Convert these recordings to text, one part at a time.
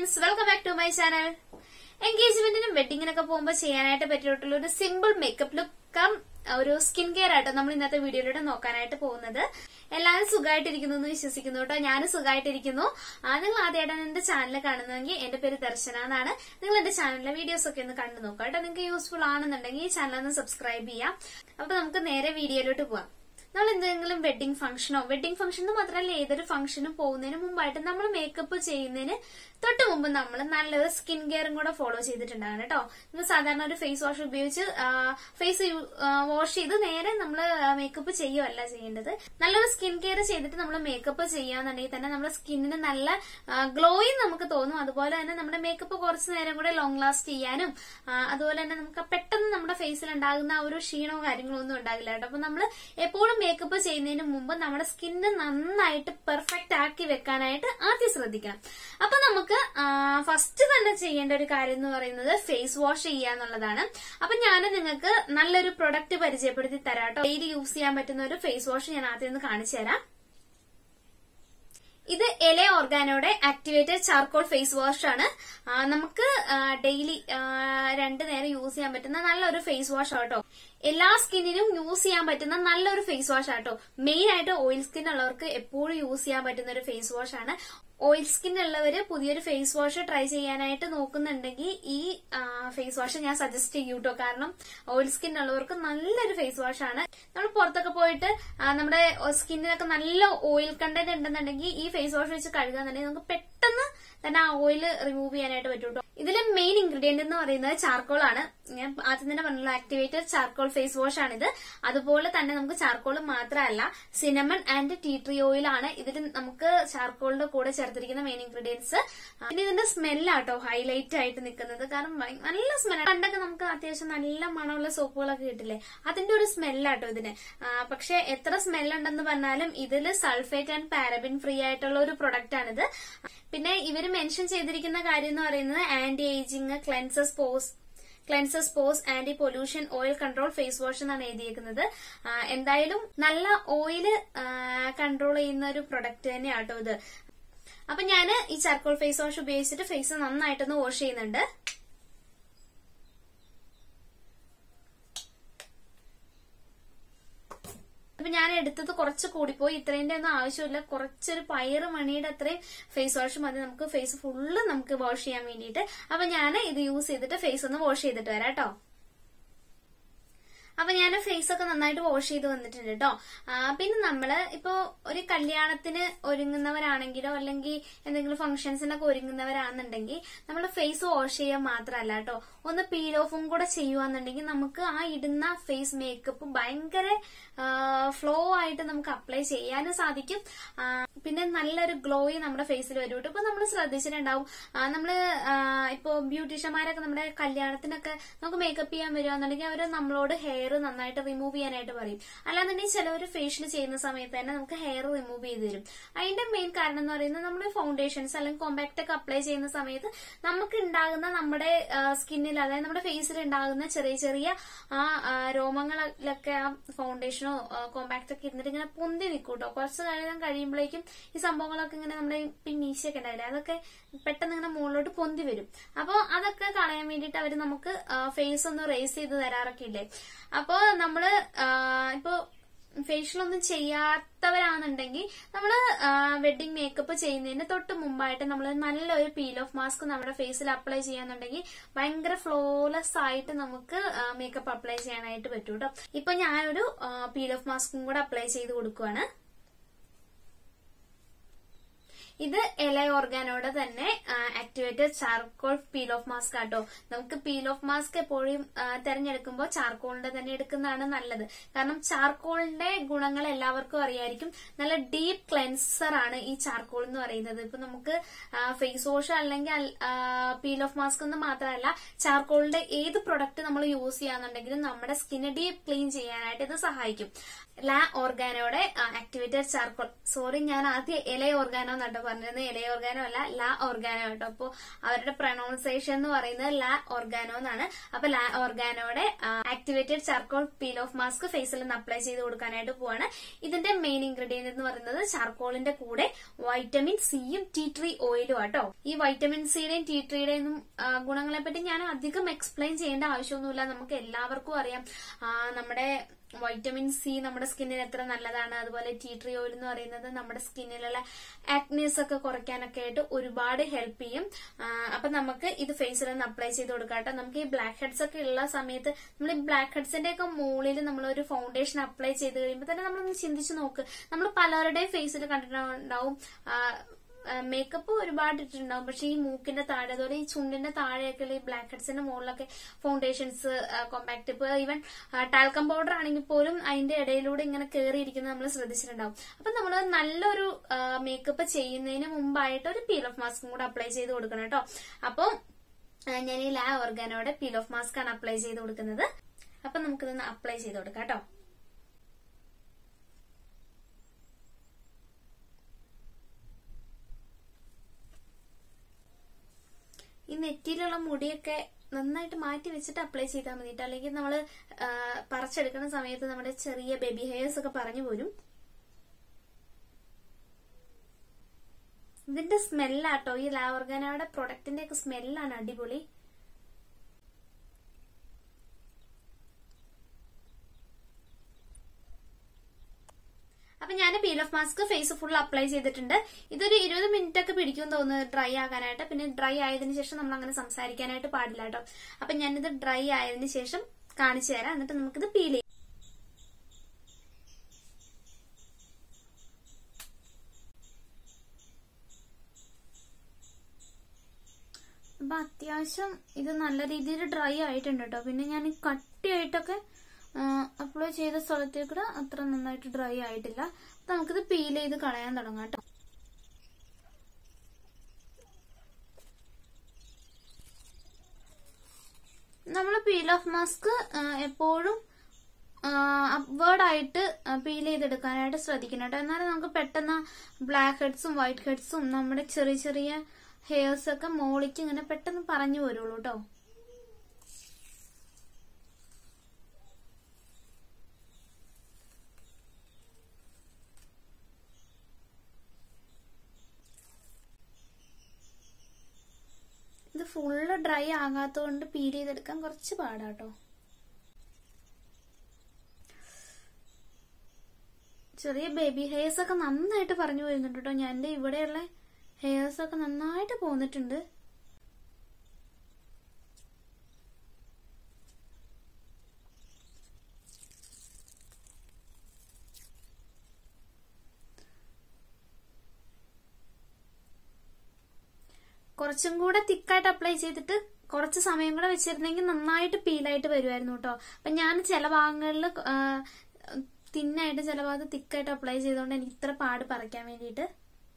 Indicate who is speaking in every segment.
Speaker 1: Friends welcome back to my channel എൻഗേജ്മെന്റിനും വെഡിങ്ങിനൊക്കെ പോകുമ്പോൾ ചെയ്യാനായിട്ട് പറ്റിയിട്ടുള്ള ഒരു സിമ്പിൾ മേക്കപ്പ് ലുക്ക് കം ഒരു സ്കിൻ കെയർ ആയിട്ട് നമ്മൾ ഇന്നത്തെ വീഡിയോയിലൂടെ നോക്കാനായിട്ട് പോകുന്നത് എല്ലാവരും സുഖമായിട്ടിരിക്കുന്നു എന്ന് വിശ്വസിക്കുന്നു കേട്ടോ ഞാനും സുഖമായിട്ടിരിക്കുന്നു ആ, നിങ്ങൾ ആദ്യമായിട്ടാണ് എന്റെ ചാനൽ കാണുന്നതെങ്കിൽ എന്റെ പേര് ദർശന എന്നാണ് നിങ്ങൾ എന്റെ ചാനലിലെ വീഡിയോസ് ഒക്കെ ഒന്ന് കണ്ടു നോക്കാം കേട്ടോ നിങ്ങൾക്ക് യൂസ്ഫുൾ ആണെന്നുണ്ടെങ്കിൽ ഈ ചാനൽ ഒന്ന് സബ്സ്ക്രൈബ് ചെയ്യാം അപ്പൊ നമുക്ക് നേരെ വീഡിയോയിലോട്ട് പോവാം നമ്മൾ എന്തെങ്കിലും വെഡിങ് ഫംഗ്ഷനോ വെഡിങ് ഫംഗ്ഷന് മാത്രമല്ല ഏതൊരു ഫംഗ്ഷനും പോകുന്നതിന് മുമ്പായിട്ട് നമ്മൾ മേക്കപ്പ് ചെയ്യുന്നതിന് തൊട്ട് മുമ്പ് നമ്മൾ നല്ലൊരു സ്കിൻ കെയറും കൂടെ ഫോളോ ചെയ്തിട്ടുണ്ടാകണം കേട്ടോ നിങ്ങൾ സാധാരണ ഒരു ഫേസ് വാഷ് ഉപയോഗിച്ച് ഫേസ് വാഷ് ചെയ്ത് നേരെ നമ്മൾ മേക്കപ്പ് ചെയ്യുകയല്ല ചെയ്യേണ്ടത് നല്ലൊരു സ്കിൻ കെയർ ചെയ്തിട്ട് നമ്മൾ മേക്കപ്പ് ചെയ്യാന്നുണ്ടെങ്കിൽ തന്നെ നമ്മുടെ സ്കിന്നിന് നല്ല ഗ്ലോയും നമുക്ക് തോന്നും അതുപോലെ തന്നെ നമ്മുടെ മേക്കപ്പ് കുറച്ച് നേരം കൂടെ ലോങ് ലാസ്റ്റ് ചെയ്യാനും ആ, അതുപോലെ തന്നെ നമുക്ക് പെട്ടെന്ന് നമ്മുടെ ഫേസിൽ ഉണ്ടാകുന്ന ആ ഒരു ക്ഷീണമോ കാര്യങ്ങളോ ഒന്നും ഉണ്ടാകില്ല കേട്ടോ അപ്പൊ നമ്മൾ എപ്പോഴും മേക്കപ്പ് ചെയ്യുന്നതിന് മുമ്പ് നമ്മുടെ സ്കിന്ന് നന്നായിട്ട് പെർഫെക്റ്റ് ആക്കി വെക്കാനായിട്ട് ആദ്യം ശ്രദ്ധിക്കണം അപ്പൊ നമുക്ക് ഫസ്റ്റ് തന്നെ ചെയ്യേണ്ട ഒരു കാര്യം എന്ന് പറയുന്നത് ഫേസ് വാഷ് ചെയ്യുക എന്നുള്ളതാണ് അപ്പൊ ഞാൻ നിങ്ങൾക്ക് നല്ലൊരു പ്രൊഡക്റ്റ് പരിചയപ്പെടുത്തി തരാം കേട്ടോ ഡെയിലി യൂസ് ചെയ്യാൻ പറ്റുന്ന ഒരു ഫേസ് വാഷ് ഞാൻ ആദ്യം ഒന്ന് കാണിച്ചു തരാം ഇത് എല ഓർഗാനോയുടെ ആക്ടിവേറ്റഡ് ചാർക്കോൾ ഫേസ് വാഷ് ആണ് ആ, നമുക്ക് ഡെയിലി രണ്ടു നേരം യൂസ് ചെയ്യാൻ പറ്റുന്ന നല്ലൊരു ഫേസ് വാഷ് ആട്ടോ എല്ലാ സ്കിന്നിനും യൂസ് ചെയ്യാൻ പറ്റുന്ന നല്ലൊരു ഫേസ് വാഷ് ആട്ടോ മെയിൻ ആയിട്ട് ഓയിൽ സ്കിൻ ഉള്ളവർക്ക് എപ്പോഴും യൂസ് ചെയ്യാൻ പറ്റുന്ന ഒരു ഫേസ് വാഷ് ആണ് ഓയിൽ സ്കിൻ ഉള്ളവര് പുതിയൊരു ഫേസ് വാഷ് ട്രൈ ചെയ്യാനായിട്ട് നോക്കുന്നുണ്ടെങ്കിൽ ഈ ഫേസ് വാഷ് ഞാൻ സജസ്റ്റ് ചെയ്യൂ കേട്ടോ കാരണം ഓയിൽ സ്കിൻ ഉള്ളവർക്ക് നല്ലൊരു ഫേസ് വാഷ് ആണ് നമ്മൾ പുറത്തൊക്കെ പോയിട്ട് ആ, നമ്മുടെ സ്കിന്നിനൊക്കെ നല്ല ഓയിൽ കണ്ടന്റ് ഉണ്ടെന്നുണ്ടെങ്കിൽ ഈ ഫേസ് വാഷ് വെച്ച് കഴുകാന്നുണ്ടെങ്കിൽ നമുക്ക് പെട്ടെന്ന് തന്നെ ആ ഓയിൽ റിമൂവ് ചെയ്യാനായിട്ട് പറ്റും കേട്ടോ ഇതിലെ മെയിൻ ഇൻഗ്രീഡിയന്റ് എന്ന് പറയുന്നത് ചാർക്കോൾ ആണ് ഞാൻ ആദ്യം തന്നെ പറഞ്ഞല്ലോ ആക്ടിവേറ്റഡ് ചാർക്കോൾ ഫേസ് വാഷ് ആണിത് അതുപോലെ തന്നെ നമുക്ക് ചാർക്കോൾ മാത്രമല്ല cinnamon and tea tree oil ആണ് ഇതിൽ നമുക്ക് ചാർക്കോളിന്റെ കൂടെ ചേർത്തിരിക്കുന്ന മെയിൻ ഇൻഗ്രീഡിയൻസ് പിന്നെ ഇതിന്റെ സ്മെല്ലാട്ടോ ഹൈലൈറ്റ് ആയിട്ട് നിൽക്കുന്നത് കാരണം ഭയ- നല്ല സ്മെൽ പണ്ടൊക്കെ നമുക്ക് അത്യാവശ്യം നല്ല മണമുള്ള സോപ്പുകളൊക്കെ കിട്ടില്ലേ അതിന്റെ ഒരു സ്മെല്ലാട്ടോ ഇതിന് ആ, പക്ഷെ എത്ര സ്മെൽ ഉണ്ടെന്ന് പറഞ്ഞാലും ഇതിൽ സൾഫേറ്റ് ആൻഡ് പാരബിൻ ഫ്രീ ആയിട്ടുള്ള ഒരു പ്രൊഡക്റ്റ് ആണിത് പിന്നെ ഇവര് മെൻഷൻ ചെയ്തിരിക്കുന്ന കാര്യം എന്ന് പറയുന്നത് anti ageing cleanses pores cleanses pores anti pollution oil control face wash എന്നാണ് എഴുതിയേക്കുന്നത് ആ, എന്തായാലും നല്ല ഓയിൽ കൺട്രോൾ ചെയ്യുന്ന ഒരു പ്രൊഡക്റ്റ് തന്നെയാട്ടോ ഇത് അപ്പൊ ഞാൻ ഈ ചാർക്കോൾ ഫേസ് വാഷ് ഉപയോഗിച്ചിട്ട് ഫേസ് നന്നായിട്ടൊന്ന് വാഷ് ചെയ്യുന്നുണ്ട് അപ്പൊ ഞാൻ എടുത്തത് കുറച്ച് കൂടിപ്പോയി ഇത്രേന്റെ ഒന്നും ആവശ്യമില്ല കുറച്ചൊരു പയറ് മണിയുടെ അത്രയും ഫേസ് വാഷ് മതി നമുക്ക് ഫേസ് ഫുള്ള് നമുക്ക് വാഷ് ചെയ്യാൻ വേണ്ടിയിട്ട് അപ്പൊ ഞാൻ ഇത് യൂസ് ചെയ്തിട്ട് ഫേസ് ഒന്ന് വാഷ് ചെയ്തിട്ട് വരാം കേട്ടോ അപ്പൊ ഞാൻ ഫേസ് ഒക്കെ നന്നായിട്ട് വാഷ് ചെയ്ത് വന്നിട്ടുണ്ട് കേട്ടോ പിന്നെ നമ്മള് ഇപ്പോ ഒരു കല്യാണത്തിന് ഒരുങ്ങുന്നവരാണെങ്കിലോ അല്ലെങ്കിൽ എന്തെങ്കിലും ഫംഗ്ഷൻസിനൊക്കെ ഒരുങ്ങുന്നവരാണെന്നുണ്ടെങ്കിൽ നമ്മൾ ഫേസ് വാഷ് ചെയ്യാൻ മാത്രമല്ല കേട്ടോ ഒന്ന് പീൽ ഓഫും കൂടെ ചെയ്യുവാന്നുണ്ടെങ്കിൽ നമുക്ക് ആ ഇടുന്ന ഫേസ് മേക്കപ്പ് ഭയങ്കര ഫ്ലോ ആയിട്ട് നമുക്ക് അപ്ലൈ ചെയ്യാനും സാധിക്കും ആ, പിന്നെ നല്ലൊരു ഗ്ലോയി നമ്മുടെ ഫേസിൽ വരും കേട്ടോ ഇപ്പൊ നമ്മൾ ശ്രദ്ധിച്ചിട്ടുണ്ടാവും ആ, നമ്മള് ആ, ഇപ്പൊ ബ്യൂട്ടീഷ്യന്മാരൊക്കെ നമ്മുടെ കല്യാണത്തിനൊക്കെ നമുക്ക് മേക്കപ്പ് ചെയ്യാൻ വരുവാന്നുണ്ടെങ്കിൽ അവര് നമ്മളോട് ഹെയർ നന്നായിട്ട് റിമൂവ് ചെയ്യാനായിട്ട് പറയും അല്ലാന്നുണ്ടെങ്കിൽ ചിലവർ ഫേഷ്യൽ ചെയ്യുന്ന സമയത്ത് തന്നെ നമുക്ക് ഹെയർ റിമൂവ് ചെയ്ത് തരും അതിന്റെ മെയിൻ കാരണം എന്ന് പറയുന്നത് നമ്മൾ ഫൗണ്ടേഷൻസ് അല്ലെങ്കിൽ കോമ്പാക്ട് ഒക്കെ അപ്ലൈ ചെയ്യുന്ന സമയത്ത് നമുക്ക് ഉണ്ടാകുന്ന നമ്മുടെ സ്കിന്നിൽ അതായത് നമ്മുടെ ഫേസിൽ ഉണ്ടാകുന്ന ചെറിയ ചെറിയ ആ ആ, രോമങ്ങളിലൊക്കെ ആ ഫൗണ്ടേഷനോ കോമ്പാക്ട് ഒക്കെ ഇരുന്നിട്ട് ഇങ്ങനെ പൊന്തി നിൽക്കും കേട്ടോ കുറച്ച് കാലം കഴിയുമ്പോഴേക്കും ഈ സംഭവങ്ങളൊക്കെ ഇങ്ങനെ നമ്മുടെ ഈ മീശയൊക്കെ ഉണ്ടാവില്ലേ അതൊക്കെ പെട്ടെന്ന് ഇങ്ങനെ മുകളിലോട്ട് പൊന്തി വരും അപ്പോൾ അതൊക്കെ കളയാൻ വേണ്ടിയിട്ട് അവർ നമുക്ക് ഫേസ് ഒന്ന് റേസ് ചെയ്ത് തരാറൊക്കെ ഇല്ലേ അപ്പോൾ നമ്മള് ആ, ഇപ്പൊ ഫേഷ്യലൊന്നും ചെയ്യാത്തവരാണെന്നുണ്ടെങ്കിൽ നമ്മൾ വെഡിങ് മേക്കപ്പ് ചെയ്യുന്നതിന് തൊട്ട് മുമ്പായിട്ട് നമ്മൾ നല്ലൊരു പീൽ ഓഫ് മാസ്ക് നമ്മുടെ ഫേസിൽ അപ്ലൈ ചെയ്യാന്നുണ്ടെങ്കിൽ ഭയങ്കര ഫ്ലോലെസ് ആയിട്ട് നമുക്ക് മേക്കപ്പ് അപ്ലൈ ചെയ്യാനായിട്ട് പറ്റും കേട്ടോ ഇപ്പൊ ഞാനൊരു പീൽ ഓഫ് മാസ്കും കൂടെ അപ്ലൈ ചെയ്ത് കൊടുക്കുവാണ് ഇത് എല ഓർഗാനോടെ തന്നെ activated charcoal peel off mask ആട്ടോ നമുക്ക് പീൽ ഓഫ് മാസ്ക് എപ്പോഴും ആ, തെരഞ്ഞെടുക്കുമ്പോൾ ചാർക്കോളിന്റെ തന്നെ എടുക്കുന്നതാണ് നല്ലത് കാരണം ചാർക്കോളിന്റെ ഗുണങ്ങൾ എല്ലാവർക്കും അറിയായിരിക്കും നല്ല ഡീപ്പ് ക്ലെൻസർ ആണ് ഈ ചാർക്കോൾ എന്ന് പറയുന്നത് ഇപ്പൊ നമുക്ക് ഫേസ് വാഷ് അല്ലെങ്കിൽ പീൽ ഓഫ് മാസ്ക് എന്ന് മാത്രമല്ല ചാർക്കോളിന്റെ ഏത് പ്രൊഡക്റ്റ് നമ്മൾ യൂസ് ചെയ്യാന്നുണ്ടെങ്കിലും നമ്മുടെ സ്കിന്നെ ഡീപ്പ് ക്ലീൻ ചെയ്യാനായിട്ട് ഇത് സഹായിക്കും ലാ ഓർഗാനോടെ ആക്ടിവേറ്റഡ് ചാർക്കോൾ സോറി ഞാൻ ആദ്യം എല ഓർഗാനോ എന്നിട്ട് പറഞ്ഞിരുന്നത് എല ഓർഗാനോ അല്ല ലാ ഓർഗാനോ കേട്ടോ അപ്പോ അവരുടെ പ്രൊണൗൺസിയേഷൻ എന്ന് പറയുന്നത് ലാ ഓർഗാനോ എന്നാണ് അപ്പൊ ലാ ഓർഗാനോയുടെ activated charcoal peel off mask ഫേസിൽ നിന്ന് അപ്ലൈ ചെയ്ത് കൊടുക്കാനായിട്ട് പോവാണ് ഇതിന്റെ മെയിൻ ഇൻഗ്രീഡിയന്റ് എന്ന് പറയുന്നത് ചാർക്കോളിന്റെ കൂടെ വൈറ്റമിൻ സിയും ടീ ട്രീ ഓയിലും ആട്ടോ ഈ വൈറ്റമിൻ സിയുടെയും ടീ ട്രീയുടെയും ഗുണങ്ങളെ പറ്റി ഞാൻ അധികം എക്സ്പ്ലെയിൻ ചെയ്യേണ്ട ആവശ്യമൊന്നുമില്ല നമുക്ക് എല്ലാവർക്കും അറിയാം ആ, നമ്മുടെ വൈറ്റമിൻ സി നമ്മുടെ സ്കിന്നിന് എത്ര നല്ലതാണ് അതുപോലെ ടീ ട്രീ ഓയിൽ എന്ന് പറയുന്നത് നമ്മുടെ സ്കിന്നിലുള്ള ആക്നീസ് ഒക്കെ കുറയ്ക്കാനൊക്കെ ആയിട്ട് ഒരുപാട് ഹെൽപ്പ് ചെയ്യും ആ, അപ്പൊ നമുക്ക് ഇത് ഫേസിൽ ഒന്ന് അപ്ലൈ ചെയ്ത് കൊടുക്കാം കേട്ടോ നമുക്ക് ഈ ബ്ലാക്ക് ഹെഡ്സ് ഒക്കെ ഉള്ള സമയത്ത് നമ്മൾ ഈ ബ്ലാക്ക് ഹെഡ്സിന്റെ ഒക്കെ മുകളിൽ നമ്മൾ ഒരു ഫൗണ്ടേഷൻ അപ്ലൈ ചെയ്ത് കഴിയുമ്പോൾ തന്നെ നമ്മളൊന്ന് ചിന്തിച്ച് നോക്ക് നമ്മൾ പലരുടെയും ഫേസിൽ കണ്ടിട്ടുണ്ടാവും ആ, മേക്കപ്പ് ഒരുപാട് ഇട്ടിട്ടുണ്ടാവും പക്ഷെ ഈ മൂക്കിന്റെ താഴെ അതുപോലെ ഈ ചുണ്ടിന്റെ താഴെയൊക്കെ ഈ ബ്ലാക്ക് ഹെഡ്സിന്റെ മുകളിലൊക്കെ ഫൗണ്ടേഷൻസ് കോമ്പാക്ട് ഇപ്പൊ ഈവൻ ടാൽക്കം പൗഡർ ആണെങ്കിൽ പോലും അതിന്റെ ഇടയിലൂടെ ഇങ്ങനെ കയറിയിരിക്കുന്നത് നമ്മൾ ശ്രദ്ധിച്ചിട്ടുണ്ടാവും അപ്പൊ നമ്മൾ നല്ലൊരു മേക്കപ്പ് ചെയ്യുന്നതിന് മുമ്പായിട്ട് ഒരു പീൽ ഓഫ് മാസ്കും കൂടെ അപ്ലൈ ചെയ്ത് കൊടുക്കണം കേട്ടോ അപ്പം ആ, ഞാൻ ഈ ലാ ഓർഗാനോടെ പീൽ ഓഫ് മാസ്ക് ആണ് അപ്ലൈ ചെയ്ത് കൊടുക്കുന്നത് അപ്പൊ നമുക്കിതൊന്ന് അപ്ലൈ ചെയ്ത് കൊടുക്കാം കേട്ടോ ഈ നെറ്റിയിലുള്ള മുടിയൊക്കെ നന്നായിട്ട് മാറ്റി വെച്ചിട്ട് അപ്ലൈ ചെയ്താൽ മതി ട്ടോ. അല്ലെങ്കിൽ നമ്മൾ പറിച്ചെടുക്കുന്ന സമയത്ത് നമ്മുടെ ചെറിയ ബേബി ഹെയർസ് ഒക്കെ പറഞ്ഞു പോരും ഇതിന്റെ സ്മെല്ലാട്ടോ ഈ ലാവർഗനയുടെ പ്രൊഡക്റ്റിന്റെ ഒക്കെ സ്മെല്ലാണ് അടിപൊളി അപ്പൊ ഞാൻ peel off mask face full apply ചെയ്തിട്ടുണ്ട് ഇതൊരു ഇരുപത് മിനിറ്റ് ഒക്കെ പിടിക്കും തോന്നുന്നു ഡ്രൈ ആകാനായിട്ട് പിന്നെ ഡ്രൈ ആയതിനു ശേഷം നമ്മൾ അങ്ങനെ സംസാരിക്കാനായിട്ട് പാടില്ല കേട്ടോ അപ്പൊ ഞാനിത് ഡ്രൈ ആയതിനു ശേഷം കാണിച്ചു തരാം എന്നിട്ട് നമുക്കിത് പീൽ ചെയ്യാം അപ്പൊ അത്യാവശ്യം ഇത് നല്ല രീതിയിൽ ഡ്രൈ ആയിട്ടുണ്ട് കേട്ടോ പിന്നെ ഞാൻ ഈ കട്ടിയായിട്ടൊക്കെ അപ്ലൈ ചെയ്ത സ്ഥലത്തേക്കൂടെ അത്ര നന്നായിട്ട് ഡ്രൈ ആയിട്ടില്ല അപ്പൊ നമുക്കിത് പീൽ ചെയ്ത് കളയാൻ തുടങ്ങാം കേട്ടോ നമ്മൾ പീൽ ഓഫ് മാസ്ക് എപ്പോഴും അപ്വേർഡ് ആയിട്ട് പീൽ ചെയ്തെടുക്കാനായിട്ട് ശ്രദ്ധിക്കണം കേട്ടോ എന്നാലും നമുക്ക് പെട്ടെന്ന് ബ്ലാക്ക് ഹെഡ്സും വൈറ്റ് ഹെഡ്സും നമ്മുടെ ചെറിയ ചെറിയ ഹെയർസ് ഒക്കെ മോളിക്ക് ഇങ്ങനെ പെട്ടെന്ന് പറഞ്ഞു വരുള്ളൂ കേട്ടോ ഇത് ഫുള്ള് ഡ്രൈ ആകാത്തതുകൊണ്ട് പീൽ ചെയ്തെടുക്കാൻ കുറച്ച് പാടാട്ടോ ചെറിയ ബേബി ഹെയർസ് ഒക്കെ നന്നായിട്ട് പറഞ്ഞു വരുന്നുണ്ട് കേട്ടോ ഞാൻ എന്റെ ഇവിടെയുള്ള ഹെയർസ് ഒക്കെ നന്നായിട്ട് പോന്നിട്ടുണ്ട് കുറച്ചും കൂടെ തിക്കായിട്ട് അപ്ലൈ ചെയ്തിട്ട് കുറച്ച് സമയം കൂടെ വെച്ചിരുന്നെങ്കിൽ നന്നായിട്ട് പീലായിട്ട് വരുമായിരുന്നു കേട്ടോ അപ്പൊ ഞാൻ ചില ഭാഗങ്ങളിൽ തിന്നായിട്ട് ചില ഭാഗത്ത് തിക്കായിട്ട് അപ്ലൈ ചെയ്തുകൊണ്ട് എനിക്ക് ഇത്ര പാട് പറിക്കാൻ വേണ്ടിയിട്ട്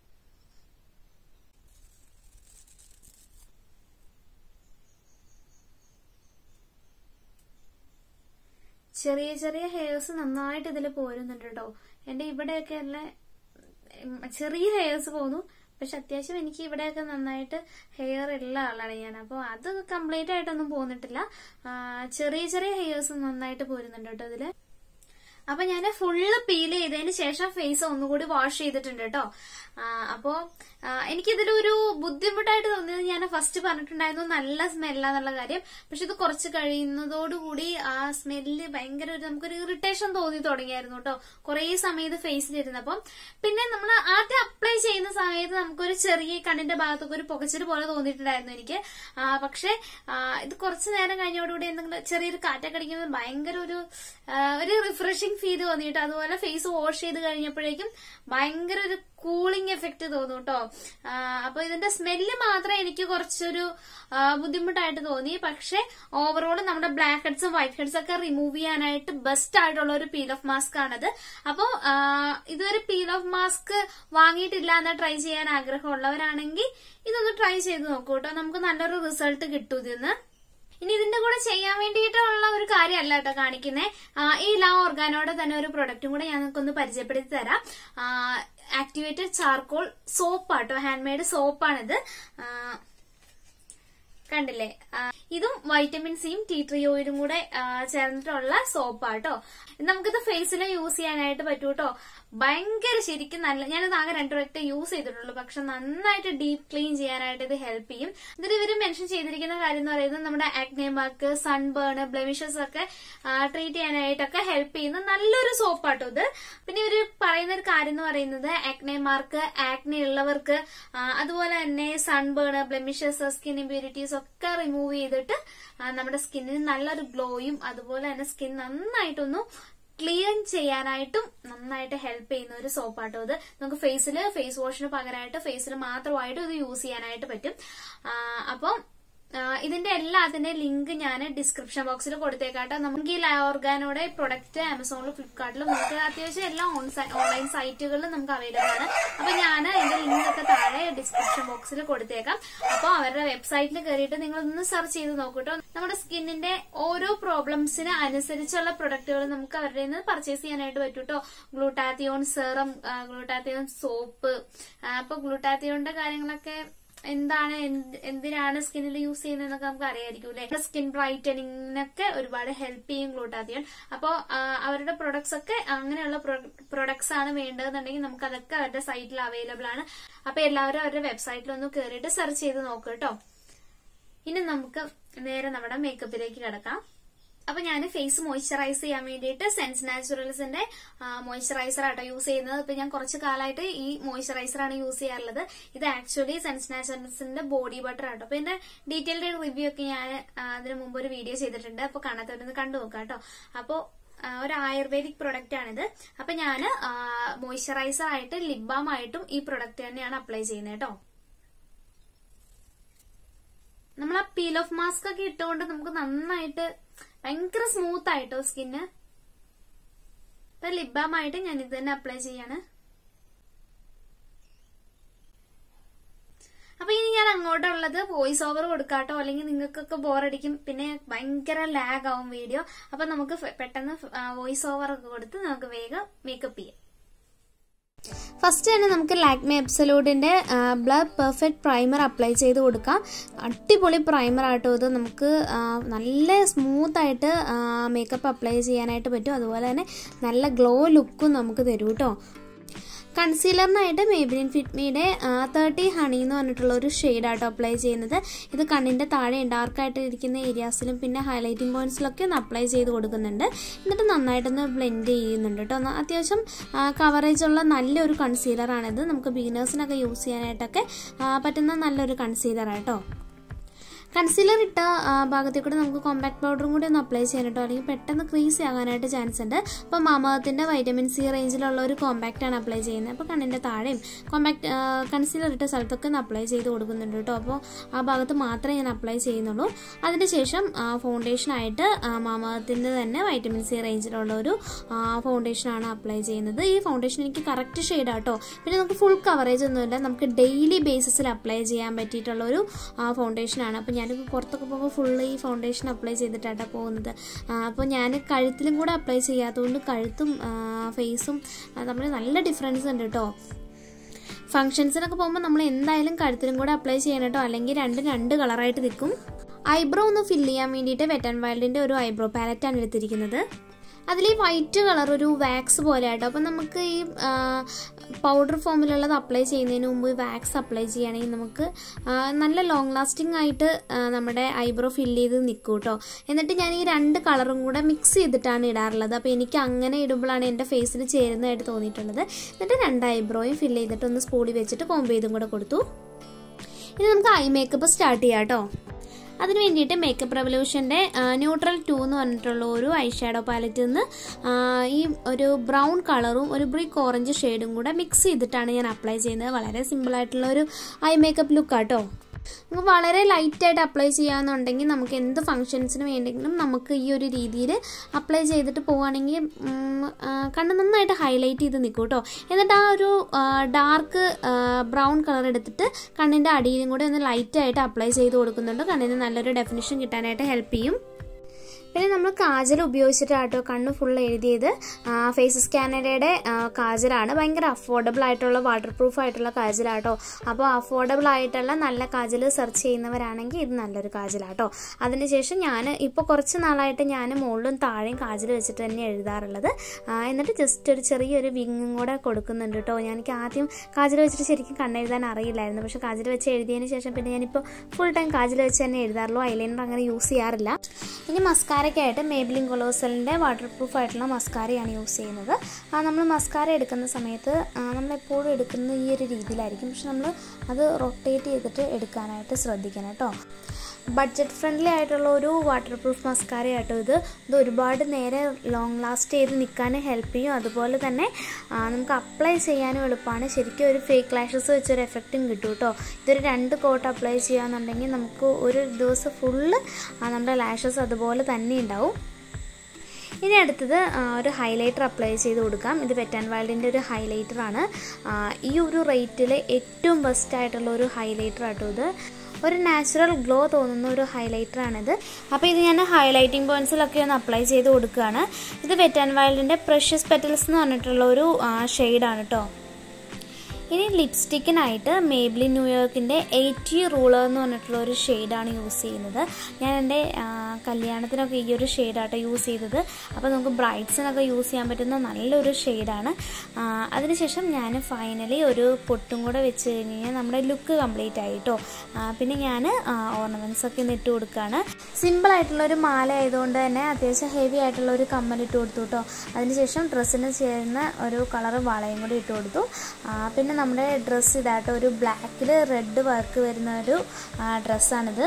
Speaker 1: ചെറിയ ചെറിയ ഹെയർസ് നന്നായിട്ട് ഇതിൽ പോരുന്നുണ്ട് കേട്ടോ എന്റെ ഇവിടെയൊക്കെ ഉള്ള ഉം, ചെറിയ ഹെയർസ് പോന്നു പക്ഷെ അത്യാവശ്യം എനിക്ക് ഇവിടെയൊക്കെ നന്നായിട്ട് ഹെയർ ഉള്ള ആളാണ് ഞാൻ അപ്പോൾ അത് കംപ്ലീറ്റ് ആയിട്ടൊന്നും പോന്നിട്ടില്ല ആ, ചെറിയ ചെറിയ ഹെയർസ് നന്നായിട്ട് പോരുന്നുണ്ട് കേട്ടോ ഇതില് അപ്പൊ ഞാൻ ഫുള്ള് പീൽ ചെയ്തതിന് ശേഷം ഫേസ് ഒന്നുകൂടി വാഷ് ചെയ്തിട്ടുണ്ട് കേട്ടോ ആ, അപ്പോ ആ, എനിക്കിതിലൊരു ബുദ്ധിമുട്ടായിട്ട് തോന്നിയത് ഞാൻ ഫസ്റ്റ് പറഞ്ഞിട്ടുണ്ടായിരുന്നു നല്ല സ്മെല്ലാന്നുള്ള കാര്യം പക്ഷെ ഇത് കുറച്ച് കഴിയുന്നതോടുകൂടി ആ സ്മെല്ല് ഭയങ്കര ഒരു നമുക്കൊരു ഇറിറ്റേഷൻ തോന്നി തുടങ്ങിയായിരുന്നു കേട്ടോ കുറേ സമയം ഇത് ഫേസിലിരുന്നപ്പം പിന്നെ നമ്മൾ ആദ്യം അപ്ലൈ ചെയ്യുന്ന സമയത്ത് നമുക്കൊരു ചെറിയ കണ്ണിന്റെ ഭാഗത്തൊക്കെ ഒരു പുകച്ചിൽ പോലെ തോന്നിയിട്ടുണ്ടായിരുന്നു എനിക്ക് ആ, പക്ഷെ ആ, ഇത് കുറച്ച് നേരം കഴിഞ്ഞോടുകൂടി എന്തെങ്കിലും ചെറിയൊരു കാറ്റൊക്കെ അടിക്കുമ്പോൾ ഭയങ്കര ഒരു ആ, ഒരു റിഫ്രഷിങ് ഫീൽ തോന്നിയിട്ട് അതുപോലെ ഫേസ് വാഷ് ചെയ്ത് കഴിഞ്ഞപ്പോഴേക്കും ഭയങ്കര ഒരു കൂളിംഗ് എഫക്റ്റ് തോന്നും കേട്ടോ അപ്പൊ ഇതിന്റെ സ്മെല്ല് മാത്രം എനിക്ക് കുറച്ചൊരു ആ, ബുദ്ധിമുട്ടായിട്ട് തോന്നി പക്ഷെ ഓവറോൾ നമ്മുടെ ബ്ലാക്ക് ഹെഡ്സും വൈറ്റ് ഹെഡ്സും ഒക്കെ റിമൂവ് ചെയ്യാനായിട്ട് ബെസ്റ്റ് ആയിട്ടുള്ള ഒരു പീൽ ഓഫ് മാസ്ക് ആണത് അപ്പോ ആ, ഇതൊരു പീൽ ഓഫ് മാസ്ക് വാങ്ങിയിട്ടില്ല എന്ന് ട്രൈ ചെയ്യാൻ ആഗ്രഹമുള്ളവരാണെങ്കിൽ ഇതൊന്ന് ട്രൈ ചെയ്ത് നോക്കൂ കേട്ടോ നമുക്ക് നല്ലൊരു റിസൾട്ട് കിട്ടും ഇതിന്ന് ഇനി ഇതിന്റെ കൂടെ ചെയ്യാൻ വേണ്ടിയിട്ടുള്ള ഒരു കാര്യമല്ല കേട്ടോ കാണിക്കുന്നേ ഈ ലാ ഓർഗാനോടെ തന്നെ ഒരു പ്രൊഡക്റ്റും കൂടെ ഞാൻ നിങ്ങൾക്കൊന്ന് പരിചയപ്പെടുത്തി തരാം ആ, ആക്ടിവേറ്റഡ് ചാർക്കോൾ സോപ്പാട്ടോ ഹാൻഡ് മെയ്ഡ് സോപ്പാണിത് ആ, കണ്ടില്ലേ ആ, ഇതും വൈറ്റമിൻ സിയും ടീ ട്രീ ഓയിലും കൂടെ ആ, ചേർന്നിട്ടുള്ള സോപ്പാട്ടോ നമുക്കിത് ഫേസിൽ യൂസ് ചെയ്യാനായിട്ട് പറ്റൂ കേട്ടോ ഭയങ്കര ശരിക്കും നല്ല ഞാനിത് ആകെ രണ്ടു വട്ടം യൂസ് ചെയ്തിട്ടുള്ളൂ പക്ഷെ നന്നായിട്ട് ഡീപ് ക്ലീൻ ചെയ്യാനായിട്ട് ഇത് ഹെൽപ്പ് ചെയ്യും ഇതിൽ ഇവര് മെൻഷൻ ചെയ്തിരിക്കുന്ന കാര്യം എന്ന് പറയുന്നത് നമ്മുടെ ആക്നെ മാർക്ക് സൺബേൺ ബ്ലെമിഷസ് ഒക്കെ ട്രീറ്റ് ചെയ്യാനായിട്ടൊക്കെ ഹെൽപ്പ് ചെയ്യുന്ന നല്ലൊരു സോപ്പാട്ടോ ഇത് പിന്നെ ഇവര് പറയുന്ന ഒരു കാര്യം എന്ന് പറയുന്നത് ആക്നെ മാർക്ക് ആക്നെ ഉള്ളവർക്ക് ആ, അതുപോലെ തന്നെ സൺബേൺ ബ്ലെമിഷസ് സ്കിൻ ഇമ്പ്യൂരിറ്റീസ് ഒക്കെ റിമൂവ് ചെയ്തിട്ട് ആ, നമ്മുടെ സ്കിന്നിന് നല്ലൊരു ഗ്ലോയും അതുപോലെ തന്നെ സ്കിൻ നന്നായിട്ടൊന്ന് ക്ലീൻ ചെയ്യാനായിട്ടും നന്നായിട്ട് ഹെൽപ്പ് ചെയ്യുന്ന ഒരു സോപ്പാട്ടോ ഇത് നമുക്ക് ഫേസിൽ ഫേസ് വാഷിന് പകരമായിട്ട് ഫേസിൽ മാത്രമായിട്ട് ഇത് യൂസ് ചെയ്യാനായിട്ട് പറ്റും ആ, അപ്പം ആ, ഇതിന്റെ എല്ലാത്തിന്റെ ലിങ്ക് ഞാൻ ഡിസ്ക്രിപ്ഷൻ ബോക്സിൽ കൊടുത്തേക്കാട്ടോ നമുക്ക് ഈ ഓർഗാനോടെ പ്രൊഡക്റ്റ് ആമസോണിലും ഫ്ലിപ്കാർട്ടിലും നമുക്ക് അത്യാവശ്യം എല്ലാ ഓൺലൈൻ സൈറ്റുകളിലും നമുക്ക് അവൈലബിൾ ആണ് അപ്പൊ ഞാൻ അതിന്റെ ലിങ്ക് ഒക്കെ താഴെ ഡിസ്ക്രിപ്ഷൻ ബോക്സിൽ കൊടുത്തേക്കാം അപ്പോൾ അവരുടെ വെബ്സൈറ്റിൽ കയറിയിട്ട് നിങ്ങൾ ഒന്ന് സെർച്ച് ചെയ്ത് നോക്കൂട്ടോ നമ്മുടെ സ്കിന്നിന്റെ ഓരോ പ്രോബ്ലംസിന് അനുസരിച്ചുള്ള പ്രൊഡക്റ്റുകൾ നമുക്ക് അവരുടെ നിന്ന് പർച്ചേസ് ചെയ്യാനായിട്ട് പറ്റും കേട്ടോ ഗ്ലൂട്ടാത്തിയോൺ സെറം ഗ്ലൂട്ടാത്തിയോൺ സോപ്പ് അപ്പൊ ഗ്ലൂട്ടാത്തിയോണിന്റെ കാര്യങ്ങളൊക്കെ എന്താണ് എന്ത് എന്തിനാണ് സ്കിന്നിൽ യൂസ് ചെയ്യുന്നതെന്നൊക്കെ നമുക്ക് അറിയായിരിക്കും അല്ലെ സ്കിൻ ബ്രൈറ്റനിങ്ങിനൊക്കെ ഒരുപാട് ഹെൽപ്പ് ചെയ്യും ഗ്ലൂട്ടാത്തിയോൺ അപ്പോൾ അവരുടെ പ്രൊഡക്ട്സ് ഒക്കെ അങ്ങനെയുള്ള പ്രൊഡക്ട്സ് ആണ് വേണ്ടതെന്നുണ്ടെങ്കിൽ നമുക്ക് അതൊക്കെ അവരുടെ സൈറ്റിൽ അവൈലബിൾ ആണ് അപ്പൊ എല്ലാവരും അവരുടെ വെബ്സൈറ്റിൽ ഒന്ന് കയറിയിട്ട് സെർച്ച് ചെയ്ത് നോക്കുക കേട്ടോ ഇനി നമുക്ക് നേരെ നമ്മുടെ മേക്കപ്പിലേക്ക് കിടക്കാം അപ്പൊ ഞാൻ ഫേസ് മോയ്സ്ചറൈസ് ചെയ്യാൻ വേണ്ടിയിട്ട് സെൻസ് നാച്ചുറൽസിന്റെ മോയ്സ്ചറൈസർ ആട്ടോ യൂസ് ചെയ്യുന്നത് ഇപ്പൊ ഞാൻ കുറച്ച് കാലമായിട്ട് ഈ മോയ്സ്ചറൈസർ ആണ് യൂസ് ചെയ്യാറുള്ളത് ഇത് ആക്ച്വലി സെൻസ് നാച്ചുറൽസിന്റെ ബോഡി ബട്ടർ ആട്ടോ അപ്പൊ എന്റെ ഡീറ്റെയിൽഡ് റിവ്യൂ ഒക്കെ ഞാൻ ആ, അതിന് മുമ്പ് ഒരു വീഡിയോ ചെയ്തിട്ടുണ്ട് അപ്പൊ കാണാത്തവരൊന്ന് കണ്ടു നോക്കാം കേട്ടോ അപ്പോ ആ, ഒരു ആയുർവേദിക് പ്രൊഡക്റ്റ് ആണിത് അപ്പൊ ഞാൻ മോയ്സ്ചറൈസർ ആയിട്ട് ലിപ് ബാം ആയിട്ടും ഈ പ്രൊഡക്റ്റ് തന്നെയാണ് അപ്ലൈ ചെയ്യുന്നത് കേട്ടോ നമ്മൾ ആ പീൽ ഓഫ് മാസ്ക് ഒക്കെ ഇട്ടുകൊണ്ട് നമുക്ക് നന്നായിട്ട് ഭയങ്കര സ്മൂത്ത് ആയിട്ടോ സ്കിന്ന് ഇപ്പൊ ലിപ് ബാം ആയിട്ട് ഞാൻ ഇത് തന്നെ അപ്ലൈ ചെയ്യാണ് അപ്പൊ ഇനി ഞാൻ അങ്ങോട്ടുള്ളത് വോയിസ് ഓവർ കൊടുക്കാട്ടോ അല്ലെങ്കിൽ നിങ്ങൾക്കൊക്കെ ബോറടിക്കും പിന്നെ ഭയങ്കര ലാഗ് ആവും വീഡിയോ അപ്പൊ നമുക്ക് ഫെ- പെട്ടെന്ന് വോയിസ് ഓവർ ഒക്കെ കൊടുത്ത് നമുക്ക് വേഗം മേക്കപ്പ് ചെയ്യാം ഫസ്റ്റ് തന്നെ നമുക്ക് ലാക്മി എപ്സലൂഡിന്റെ ബ്ലഡ് പെർഫെക്റ്റ് പ്രൈമർ അപ്ലൈ ചെയ്ത് കൊടുക്കാം അടിപൊളി പ്രൈമർ ആട്ടോ ഇത് നമുക്ക് ആ, നല്ല സ്മൂത്ത് ആയിട്ട് മേക്കപ്പ് അപ്ലൈ ചെയ്യാനായിട്ട് പറ്റും അതുപോലെ തന്നെ നല്ല ഗ്ലോ ലുക്കും നമുക്ക് തരും കേട്ടോ കൺസീലറിനായിട്ട് മേബിലിൻ ഫിറ്റ്മിയുടെ തേർട്ടി ഹണി എന്ന് പറഞ്ഞിട്ടുള്ള ഒരു ഷെയ്ഡാട്ടോ അപ്ലൈ ചെയ്യുന്നത് ഇത് കണ്ണിന്റെ താഴെ ഡാർക്കായിട്ട് ഇരിക്കുന്ന ഏരിയാസിലും പിന്നെ ഹൈലൈറ്റിംഗ് പോയിന്റ്സിലൊക്കെ ഒന്ന് അപ്ലൈ ചെയ്ത് കൊടുക്കുന്നുണ്ട് എന്നിട്ട് നന്നായിട്ടൊന്ന് ബ്ലെൻഡ് ചെയ്യുന്നുണ്ട് കേട്ടോ ഒന്ന് അത്യാവശ്യം കവറേജ് ഉള്ള നല്ലൊരു കൺസീലറാണിത് നമുക്ക് ബിഗിനേഴ്സിനൊക്കെ യൂസ് ചെയ്യാനായിട്ടൊക്കെ ആ, പറ്റുന്ന നല്ലൊരു കൺസീലറാട്ടോ കൺസീലർ ഇട്ട ആ, ഭാഗത്തിൽ കൂടെ നമുക്ക് കോമ്പാക്ട് പൗഡറും കൂടി ഒന്ന് അപ്ലൈ ചെയ്യാൻ കേട്ടോ അല്ലെങ്കിൽ പെട്ടെന്ന് ക്രീസ് ആകാനായിട്ട് ചാൻസ് ഉണ്ട് അപ്പോൾ മാമകത്തിൻ്റെ വൈറ്റമിൻ സി റേഞ്ചിലുള്ള ഒരു കോമ്പാക്റ്റ് ആണ് അപ്ലൈ ചെയ്യുന്നത് അപ്പോൾ കണ്ണിൻ്റെ താഴെയും കോമ്പാക്ട് കൺസീലർ ഇട്ട സ്ഥലത്തൊക്കെ ഒന്ന് അപ്ലൈ ചെയ്ത് കൊടുക്കുന്നുണ്ട് കേട്ടോ അപ്പോൾ ആ ഭാഗത്ത് മാത്രമേ ഞാൻ അപ്ലൈ ചെയ്യുന്നുള്ളൂ അതിനുശേഷം ഫൗണ്ടേഷനായിട്ട് മാമകത്തിൻ്റെ തന്നെ വൈറ്റമിൻ സി റേഞ്ചിലുള്ള ഒരു ഫൗണ്ടേഷനാണ് അപ്ലൈ ചെയ്യുന്നത് ഈ ഫൗണ്ടേഷൻ എനിക്ക് കറക്റ്റ് ഷെയ്ഡ് ആട്ടോ പിന്നെ നമുക്ക് ഫുൾ കവറേജ് ഒന്നുമില്ല നമുക്ക് ഡെയിലി ബേസിസിൽ അപ്ലൈ ചെയ്യാൻ പറ്റിയിട്ടുള്ള ഒരു ഫൗണ്ടേഷനാണ് അപ്പോൾ ഞാനിപ്പോൾ പുറത്തൊക്കെ പോകുമ്പോൾ ഫുള്ള് ഈ ഫൗണ്ടേഷൻ അപ്ലൈ ചെയ്തിട്ടാണ് പോകുന്നത് അപ്പോൾ ഞാൻ കഴുത്തിലും കൂടെ അപ്ലൈ ചെയ്യാത്തതുകൊണ്ട് കഴുത്തും ഫേസും തമ്മിൽ നല്ല ഡിഫറൻസ് ഉണ്ട് കേട്ടോ ഫംഗ്ഷൻസിനൊക്കെ പോകുമ്പോൾ നമ്മൾ എന്തായാലും കഴുത്തിലും കൂടെ അപ്ലൈ ചെയ്യണം കേട്ടോ അല്ലെങ്കിൽ രണ്ടും രണ്ട് കളറായിട്ട് നിൽക്കും ഐബ്രോ ഒന്ന് ഫില്ല് ചെയ്യാൻ വേണ്ടിയിട്ട് വെറ്റ് ആൻഡ് വൈൽഡിൻ്റെ ഒരു ഐബ്രോ പാലറ്റാണ് എടുത്തിരിക്കുന്നത് അതിൽ ഈ വൈറ്റ് കളർ ഒരു വാക്സ് പോലെ ആട്ടോ അപ്പം നമുക്ക് ഈ പൗഡർ ഫോമിലുള്ളത് അപ്ലൈ ചെയ്യുന്നതിന് മുമ്പ് വാക്സ് അപ്ലൈ ചെയ്യുകയാണെങ്കിൽ നമുക്ക് ആ, നല്ല ലോങ് ലാസ്റ്റിംഗ് ആയിട്ട് ആ, നമ്മുടെ ഐബ്രോ ഫില്ല് ചെയ്ത് നിൽക്കും കേട്ടോ എന്നിട്ട് ഞാൻ ഈ രണ്ട് കളറും കൂടെ മിക്സ് ചെയ്തിട്ടാണ് ഇടാറുള്ളത് അപ്പോൾ എനിക്ക് അങ്ങനെ ഇടുമ്പോഴാണ് എൻ്റെ ഫേസിന് ചേരുന്നതായിട്ട് തോന്നിയിട്ടുള്ളത് എന്നിട്ട് രണ്ട് ഐബ്രോയും ഫില്ല് ചെയ്തിട്ട് ഒന്ന് സ്പൂളി വെച്ചിട്ട് കോമ്പ് ചെയ്തും കൂടെ കൊടുത്തു ഇനി നമുക്ക് ഐ മേക്കപ്പ് സ്റ്റാർട്ട് ചെയ്യാം കേട്ടോ അതിന് വേണ്ടിയിട്ട് മേക്കപ്പ് റെവല്യൂഷൻ്റെ ന്യൂട്രൽ ടു എന്ന് പറഞ്ഞിട്ടുള്ള ഒരു ഐ ഷാഡോ പാലറ്റിൽ നിന്ന് ആ, ഈ ഒരു ബ്രൗൺ കളറും ഒരു ബ്രിക്ക് ഓറഞ്ച് ഷെയ്ഡും കൂടെ മിക്സ് ചെയ്തിട്ടാണ് ഞാൻ അപ്ലൈ ചെയ്യുന്നത് വളരെ സിമ്പിൾ ആയിട്ടുള്ള ഒരു ഐ മേക്കപ്പ് ലുക്ക് ആട്ടോ നമുക്ക് വളരെ ലൈറ്റായിട്ട് അപ്ലൈ ചെയ്യാന്നുണ്ടെങ്കിൽ നമുക്ക് എന്ത് ഫങ്ഷൻസിന് വേണ്ടെങ്കിലും നമുക്ക് ഈ ഒരു രീതിയിൽ അപ്ലൈ ചെയ്തിട്ട് പോവുകയാണെങ്കിൽ ഉം, ആ, കണ്ണ് നന്നായിട്ട് ഹൈലൈറ്റ് ചെയ്ത് നിൽക്കും കേട്ടോ എന്നിട്ട് ആ ഒരു ഡാർക്ക് ബ്രൗൺ കളർ എടുത്തിട്ട് കണ്ണിൻ്റെ അടിയിലും കൂടെ ഒന്ന് ലൈറ്റായിട്ട് അപ്ലൈ ചെയ്ത് കൊടുക്കുന്നുണ്ട് കണ്ണിന് നല്ലൊരു ഡെഫിനിഷൻ കിട്ടാനായിട്ട് ഹെൽപ്പ് ചെയ്യും പിന്നെ നമ്മൾ കാജൽ ഉപയോഗിച്ചിട്ടാട്ടോ കണ്ണ് ഫുൾ എഴുതിയത് ഫേസ് സ്കാനറയുടെ കാജലാണ് ഭയങ്കര അഫോർഡബിൾ ആയിട്ടുള്ള വാട്ടർ പ്രൂഫ് ആയിട്ടുള്ള കാജലാട്ടോ അപ്പോൾ അഫോർഡബിൾ ആയിട്ടുള്ള നല്ല കാജൽ സെർച്ച് ചെയ്യുന്നവരാണെങ്കിൽ ഇത് നല്ലൊരു കാജലാട്ടോ അതിനുശേഷം ഞാൻ ഇപ്പോൾ കുറച്ച് നാളായിട്ട് ഞാൻ മുകളിലും താഴെയും കാജൽ വെച്ചിട്ട് തന്നെ എഴുതാറുള്ളത് ആ, എന്നിട്ട് ജസ്റ്റ് ഒരു ചെറിയൊരു വിങ്ങും കൂടെ കൊടുക്കുന്നുണ്ട് കേട്ടോ എനിക്ക് ആദ്യം കാജൽ വെച്ചിട്ട് ശരിക്കും കണ്ണെഴുതാൻ അറിയില്ലായിരുന്നു പക്ഷേ കാജൽ വെച്ച് എഴുതിയതിന് ശേഷം പിന്നെ ഞാനിപ്പോൾ ഫുൾ ടൈം കാജൽ വെച്ച് തന്നെ എഴുതാറുള്ളൂ ഐലൈനർ അങ്ങനെ യൂസ് ചെയ്യാറില്ല ഇനി മസ്കാരയ്ക്കായിട്ട് മേബിലിൻ കൊളോസലിൻ്റെ വാട്ടർ പ്രൂഫ് ആയിട്ടുള്ള മസ്കാരയാണ് യൂസ് ചെയ്യുന്നത് നമ്മൾ മസ്കാര എടുക്കുന്ന സമയത്ത് ആ, നമ്മളെപ്പോഴും എടുക്കുന്നത് ഈ ഒരു രീതിയിലായിരിക്കും പക്ഷെ നമ്മൾ അത് റൊട്ടേറ്റ് ചെയ്തിട്ട് എടുക്കാനായിട്ട് ശ്രദ്ധിക്കണം കേട്ടോ ബഡ്ജറ്റ് ഫ്രണ്ട്ലി ആയിട്ടുള്ള ഒരു വാട്ടർ പ്രൂഫ് മസ്കാര ആട്ടോ ഇത് ഇത് ഒരുപാട് നേരെ ലോങ് ലാസ്റ്റ് ചെയ്ത് നിൽക്കാൻ ഹെൽപ്പ് ചെയ്യും അതുപോലെ തന്നെ ആ, നമുക്ക് അപ്ലൈ ചെയ്യാനും എളുപ്പമാണ് ശരിക്കും ഒരു ഫേക്ക് ലാഷസ് വെച്ചൊരു എഫക്റ്റും കിട്ടും കേട്ടോ ഇതൊരു രണ്ട് കോട്ട് അപ്ലൈ ചെയ്യാന്നുണ്ടെങ്കിൽ നമുക്ക് ഒരു ദിവസം ഫുള്ള് നമ്മുടെ ലാഷസ് അതുപോലെ തന്നെ ഉണ്ടാവും ഇനി അടുത്തത് ആ, ഒരു ഹൈലൈറ്റർ അപ്ലൈ ചെയ്ത് കൊടുക്കാം ഇത് വെറ്റ് ആൻഡ് വൈൽഡിൻ്റെ ഒരു ഹൈലൈറ്റർ ആണ് ആ, ഈ ഒരു റേറ്റിൽ ഏറ്റവും ബെസ്റ്റ് ആയിട്ടുള്ള ഒരു ഹൈലൈറ്റർ ആട്ടോ ഇത് ഒരു നാച്ചുറൽ ഗ്ലോ തോന്നുന്ന ഒരു ഹൈലൈറ്റർ ആണിത് അപ്പോൾ ഇത് ഞാൻ ഹൈലൈറ്റിംഗ് പോയിന്റ്സിലൊക്കെ ഒന്ന് അപ്ലൈ ചെയ്ത് കൊടുക്കുകയാണ് ഇത് വെറ്റ് ആൻഡ് വൈൽഡിൻ്റെ പ്രഷ്യസ് പെറ്റൽസ് എന്ന് പറഞ്ഞിട്ടുള്ള ഒരു ഷെയ്ഡാണ് കേട്ടോ ഇനി ലിപ്സ്റ്റിക്കിനായിട്ട് മേബ്ലി ന്യൂയോർക്കിൻ്റെ എയ്റ്റി റൂളർ എന്ന് പറഞ്ഞിട്ടുള്ള ഒരു ഷെയ്ഡാണ് യൂസ് ചെയ്യുന്നത് ഞാൻ എൻ്റെ ആ, കല്യാണത്തിനൊക്കെ ഈ ഒരു ഷെയ്ഡാട്ടോ യൂസ് ചെയ്തത് അപ്പോൾ നമുക്ക് ബ്രൈഡ്സിനൊക്കെ യൂസ് ചെയ്യാൻ പറ്റുന്ന നല്ലൊരു ഷെയ്ഡാണ് അതിനുശേഷം ഞാൻ ഫൈനലി ഒരു പൊട്ടും കൂടെ വെച്ച് കഴിഞ്ഞ് കഴിഞ്ഞാൽ നമ്മുടെ ലുക്ക് കംപ്ലീറ്റ് ആയിട്ടോ ആ, പിന്നെ ഞാൻ ഓർണമെൻറ്റ്സ് ഒക്കെ ഒന്ന് ഇട്ട് കൊടുക്കുകയാണ് സിമ്പിൾ ആയിട്ടുള്ള ഒരു മാല ആയതുകൊണ്ട് തന്നെ അത്യാവശ്യം ഹെവി ആയിട്ടുള്ള ഒരു കമ്മൽ ഇട്ട് കൊടുത്തു കേട്ടോ അതിനുശേഷം ഡ്രസ്സിന് ചേരുന്ന ഒരു കളർ വളയും കൂടി ഇട്ട് കൊടുത്തു ആ, പിന്നെ നമ്മുടെ ഡ്രസ്സ് ഇതാട്ടോ ഒരു ബ്ലാക്കിൽ റെഡ് വർക്ക് വരുന്ന ഒരു ഡ്രസ്സാണിത്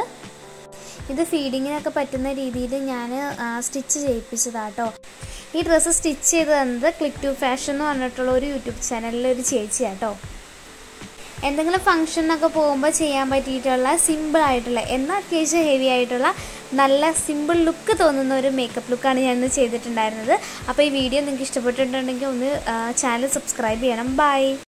Speaker 1: ഇത് ഫീഡിങ്ങിനൊക്കെ പറ്റുന്ന രീതിയിൽ ഞാൻ സ്റ്റിച്ച് ചെയ്യിപ്പിച്ചതാട്ടോ ഈ ഡ്രസ്സ് സ്റ്റിച്ച് ചെയ്ത് തന്നത് ക്ലിക്ക് ടു ഫാഷൻ എന്ന് പറഞ്ഞിട്ടുള്ള ഒരു യൂട്യൂബ് ചാനലിലെ ഒരു ചേച്ചിയാട്ടോ എന്തെങ്കിലും ഫംഗ്ഷനൊക്കെ പോകുമ്പോൾ ചെയ്യാൻ പറ്റിയിട്ടുള്ള സിമ്പിൾ ആയിട്ടുള്ള എന്നാൽ അത്യാവശ്യം ഹെവി ആയിട്ടുള്ള നല്ല സിമ്പിൾ ലുക്ക് തോന്നുന്ന ഒരു മേക്കപ്പ് ലുക്കാണ് ഞാൻ ഇന്ന് ചെയ്തിട്ടുണ്ടായിരുന്നത് അപ്പോൾ ഈ വീഡിയോ നിങ്ങൾക്ക് ഇഷ്ടപ്പെട്ടിട്ടുണ്ടെങ്കിൽ ഒന്ന് ചാനൽ സബ്സ്ക്രൈബ് ചെയ്യണം ബൈ